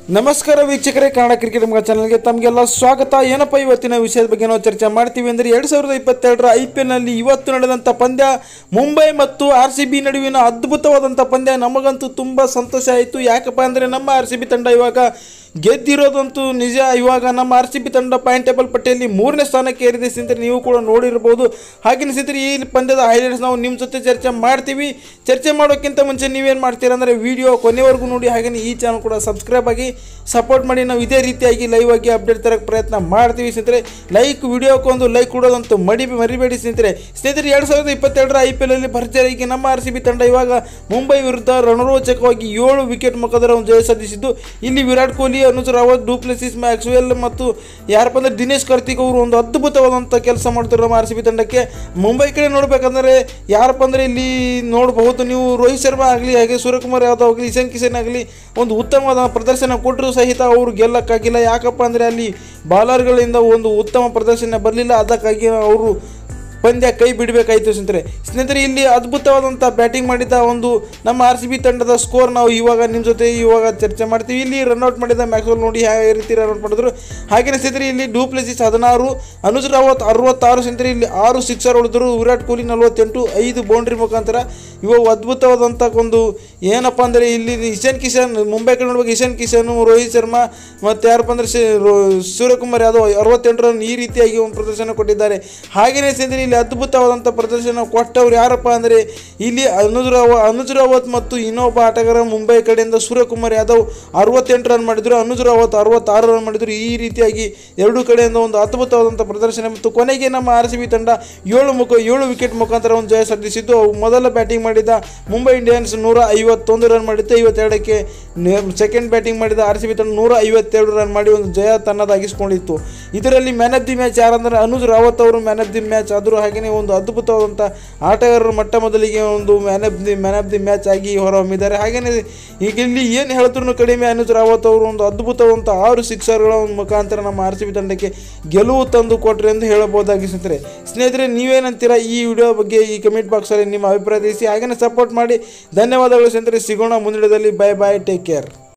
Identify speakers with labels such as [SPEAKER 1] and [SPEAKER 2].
[SPEAKER 1] ನಮಸ್ಕಾರ ವೀಕ್ಷಕರೇ ಕನ್ನಡ ಕ್ರಿಕೆಟ್ ಮಗ ಚಾನಲ್ಗೆ ತಮಗೆಲ್ಲ ಸ್ವಾಗತ ಏನಪ್ಪ ಇವತ್ತಿನ ವಿಷಯದ ಬಗ್ಗೆ ನಾವು ಚರ್ಚೆ ಮಾಡ್ತೀವಿ ಅಂದರೆ ಎರಡು ಸಾವಿರದ ಇಪ್ಪತ್ತೆರಡರ ಐ ಪಿ ಎಲ್ನಲ್ಲಿ ಇವತ್ತು ನಡೆದಂಥ ಪಂದ್ಯ ಮುಂಬೈ ಮತ್ತು ಆರ್ ಸಿ ಬಿ ನಡುವಿನ ಅದ್ಭುತವಾದಂಥ ಪಂದ್ಯ ನಮಗಂತೂ ತುಂಬ ಸಂತೋಷ ಆಯಿತು ಯಾಕಪ್ಪ ಅಂದರೆ ನಮ್ಮ ಆರ್ ಸಿ ಬಿ ತಂಡ ಇವಾಗ ಗೆದ್ದಿರೋದಂತೂ ನಿಜ ಇವಾಗ ನಮ್ಮ ಆರ್ ಸಿ ಬಿ ತಂಡ ಪಾಯಿಂಟ್ ಟೇಬಲ್ ಪಟ್ಟಿಯಲ್ಲಿ ಮೂರನೇ ಸ್ಥಾನಕ್ಕೆ ಏರಿದೆ ಸ್ನೇಹಿತರೆ ನೀವು ಕೂಡ ನೋಡಿರ್ಬೋದು ಹಾಗೆ ಸ್ನೇಹಿತರೆ ಈ ಪಂದ್ಯದ ಹೈಲೈಟ್ಸ್ ನಾವು ನಿಮ್ಮ ಜೊತೆ ಚರ್ಚೆ ಮಾಡ್ತೀವಿ ಚರ್ಚೆ ಮಾಡೋಕ್ಕಿಂತ ಮುಂಚೆ ನೀವೇನು ಮಾಡ್ತೀರಾ ಅಂದರೆ ವಿಡಿಯೋ ಕೊನೆವರೆಗೂ ನೋಡಿ ಹಾಗೆಯೇ ಈ ಚಾನಲ್ ಕೂಡ ಸಬ್ಸ್ಕ್ರೈಬ್ ಆಗಿ ಸಪೋರ್ಟ್ ಮಾಡಿ ನಾವು ಇದೇ ರೀತಿಯಾಗಿ ಲೈವ್ ಆಗಿ ಅಪ್ಡೇಟ್ ತರಕ್ಕೆ ಪ್ರಯತ್ನ ಮಾಡ್ತೀವಿ ಸ್ನೇಹಿತರೆ ಲೈಕ್ ವಿಡಿಯೋಕ್ಕೊಂದು ಲೈಕ್ ಕೊಡೋದಂತೂ ಮಡಿ ಮರಿಬೇಡಿ ಸ್ನೇಹಿತರೆ ಸ್ನೇಹಿತರೆ ಎರಡು ಸಾವಿರದ ಇಪ್ಪತ್ತೆರಡರ ಐ ಪಿ ಎಲ್ ಭರ್ಜರಿಯಾಗಿ ನಮ್ಮ ಆರ್ ಸಿ ಬಿ ತಂಡ ಇವಾಗ ಮುಂಬೈ ವಿರುದ್ಧ ರಣರೋಚಕವಾಗಿ ಏಳು ವಿಕೆಟ್ ಮುಖಾಂತರ ಒಂದು ಜಯ ಸಾಧಿಸಿದ್ದು ಇಲ್ಲಿ ವಿರಾಟ್ ಕೊಹ್ಲಿ ಅನುಜ್ ರಾವತ್ ಡೂಪ್ಲೆಸಿಸ್ ಮ್ಯಾಕ್ಸ್ವೆಲ್ ಮತ್ತು ಯಾರಪ್ಪ ಅಂದರೆ ದಿನೇಶ್ ಕಾರ್ತಿಕ್ ಅವರು ಒಂದು ಅದ್ಭುತವಾದಂಥ ಕೆಲಸ ಮಾಡ್ತಾರೆ ನಮ್ಮ ಆರ್ ಸಿ ಬಿ ತಂಡಕ್ಕೆ ಮುಂಬೈ ಕಡೆ ನೋಡಬೇಕಂದ್ರೆ ಯಾರಪ್ಪ ಅಂದರೆ ಇಲ್ಲಿ ನೋಡಬಹುದು ನೀವು ರೋಹಿತ್ ಶರ್ಮಾ ಆಗಲಿ ಹಾಗೆ ಸೂರ್ಯಕುಮಾರ್ ಯಾದವ್ ಆಗಲಿ ಇಶಾನ್ ಕಿಶನ್ ಆಗಲಿ ಒಂದು ಉತ್ತಮವಾದ ಪ್ರದರ್ಶನ ಕೊಟ್ಟರು ಸಹಿತ ಅವರು ಗೆಲ್ಲಕ್ಕಾಗಿಲ್ಲ ಯಾಕಪ್ಪ ಅಂದರೆ ಅಲ್ಲಿ ಬಾಲರ್ಗಳಿಂದ ಒಂದು ಉತ್ತಮ ಪ್ರದರ್ಶನ ಬರಲಿಲ್ಲ ಅದಕ್ಕಾಗಿ ಅವರು ಪಂದ್ಯ ಕೈ ಬಿಡಬೇಕಾಯಿತು ಸ್ನೇಹಿತರೆ ಸ್ನೇಹಿತರೆ ಇಲ್ಲಿ ಅದ್ಭುತವಾದಂಥ ಬ್ಯಾಟಿಂಗ್ ಮಾಡಿದ ಒಂದು ನಮ್ಮ ಆರ್ ಸಿ ಬಿ ತಂಡದ ಸ್ಕೋರ್ ನಾವು ಇವಾಗ ನಿಮ್ಮ ಜೊತೆ ಇವಾಗ ಚರ್ಚೆ ಮಾಡ್ತೀವಿ ಇಲ್ಲಿ ರನ್ಔಟ್ ಮಾಡಿದ ಮ್ಯಾಕ್ಸ್ವೆಲ್ ನೋಡಿ ಯಾವ ರೀತಿ ರನ್ಔಟ್ ಮಾಡಿದ್ರು ಹಾಗೆಯೇ ಸ್ನೇಹಿತರೆ ಇಲ್ಲಿ ಡೂಪ್ಲೆಸಿಸ್ ಹದಿನಾರು ಅನುಜ್ ರಾವತ್ ಅರವತ್ತಾರು ಸ್ನೇಹಿತರೆ ಇಲ್ಲಿ ಆರು ಸಿಕ್ಸರ್ ಹೊಡೆದ್ರು ವಿರಾಟ್ ಕೊಹ್ಲಿ ನಲವತ್ತೆಂಟು ಐದು ಬೌಂಡ್ರಿ ಮುಖಾಂತರ ಇವು ಅದ್ಭುತವಾದಂಥ ಒಂದು ಏನಪ್ಪ ಅಂದರೆ ಇಲ್ಲಿ ಇಶಾನ್ ಕಿಶನ್ ಮುಂಬೈ ಕಡೆ ನೋಡ್ಬೇಕು ಇಶಾನ್ ಕಿಶನ್ ರೋಹಿತ್ ಶರ್ಮಾ ಮತ್ತು ಯಾರಪ್ಪ ಅಂದರೆ ಶಿ- ರೋ- ಸೂರ್ಯಕುಮಾರ್ ಯಾದವ್ ಅರವತ್ತೆಂಟು ರನ್ ಈ ರೀತಿಯಾಗಿ ಒಂದು ಪ್ರದರ್ಶನ ಕೊಟ್ಟಿದ್ದಾರೆ ಹಾಗೆಯೇ ಸ್ನೇಹಿತರೆ ಇಲ್ಲಿ ಅದ್ಭುತವಾದಂಥ ಪ್ರದರ್ಶನ ಕೊಟ್ಟವ್ರು ಯಾರಪ್ಪ ಅಂದರೆ ಇಲ್ಲಿ ಅನುಜ್ ರಾವ ಅನುಜ್ ರಾವತ್ ಮತ್ತು ಇನ್ನೊಬ್ಬ ಆಟಗಾರ ಮುಂಬೈ ಕಡೆಯಿಂದ ಸೂರ್ಯಕುಮಾರ್ ಯಾದವ್ ಅರವತ್ತೆಂಟು ರನ್ ಮಾಡಿದರು ಅನುಜ್ ರಾವತ್ ಅರವತ್ತಾರು ರನ್ ಮಾಡಿದರು ಈ ರೀತಿಯಾಗಿ ಎರಡು ಕಡೆಯಿಂದ ಒಂದು ಅದ್ಭುತವಾದಂಥ ಪ್ರದರ್ಶನ ಮತ್ತು ಕೊನೆಗೆ ನಮ್ಮ ಆರ್ ಸಿ ಬಿ ತಂಡ ಏಳು ಮುಖ ಏಳು ವಿಕೆಟ್ ಮುಖಾಂತರ ಒಂದು ಜಯ ಸಾಧಿಸಿದ್ದು ಅವು ಮೊದಲ ಬ್ಯಾಟಿಂಗ್ ಮಾಡಿದ ಮುಂಬೈ ಇಂಡಿಯನ್ಸ್ ನೂರ ಐವತ್ತೊಂದು ರನ್ ಮಾಡಿತ್ತು ಐವತ್ತೆರಡಕ್ಕೆ ಸೆಕೆಂಡ್ ಬ್ಯಾಟಿಂಗ್ ಮಾಡಿದ ಆರ್ ಸಿ ಬಿ ತಂಡ ನೂರ ಐವತ್ತೆರಡು ರನ್ ಮಾಡಿ ಒಂದು ಜಯ ತನ್ನದಾಗಿಸ್ಕೊಂಡಿತ್ತು ಇದರಲ್ಲಿ ಮ್ಯಾನ್ ಆಫ್ ದಿ ಮ್ಯಾಚ್ ಯಾರಂದರೆ ಅನುಜ್ ರಾವತ್ ಅವರು ಮ್ಯಾನ್ ಆಫ್ ದಿ ಮ್ಯಾಚ್ ಆದರೂ ಹಾಗೆಯೇ ಒಂದು ಅದ್ಭುತವಾದಂಥ ಆಟಗಾರರು ಮೊಟ್ಟ ಮೊದಲಿಗೆ ಒಂದು man of the man of the match ಆಗಿ ಹೊರಹೊಮ್ಮಿದ್ದಾರೆ ಹಾಗೆಯೇ ಈಗ ಇಲ್ಲಿ ಏನು ಹೇಳಿದ್ರು ಕಡಿಮೆ ಅನುಜ್ ರಾವತ್ ಅವರು ಒಂದು ಅದ್ಭುತವಾದಂಥ ಆರು ಸಿಕ್ಸರ್ಗಳ ಒಂದು ಮುಖಾಂತರ ನಮ್ಮ ಆರ್ ಸಿ ಬಿ ತಂಡಕ್ಕೆ ಗೆಲುವು ತಂದು ಕೊಟ್ರಿ ಎಂದು ಹೇಳಬಹುದಾಗಿ ಸ್ನೇಹಿತರೆ ಸ್ನೇಹಿತರೆ ನೀವೇನಂತೀರಾ ಈ ವಿಡಿಯೋ ಬಗ್ಗೆ ಈ ಕಮೆಂಟ್ ಬಾಕ್ಸಲ್ಲಿ ನಿಮ್ಮ ಅಭಿಪ್ರಾಯ ತಿಳಿಸಿ ಹಾಗೆಯೇ ಸಪೋರ್ಟ್ ಮಾಡಿ ಧನ್ಯವಾದಗಳು ಸ್ನೇಹಿತರೆ ಸಿಗೋಣ ಮುಂದಿನದಲ್ಲಿ ಬೈ ಬಾಯ್ ಟೇಕ್ ಕೇರ್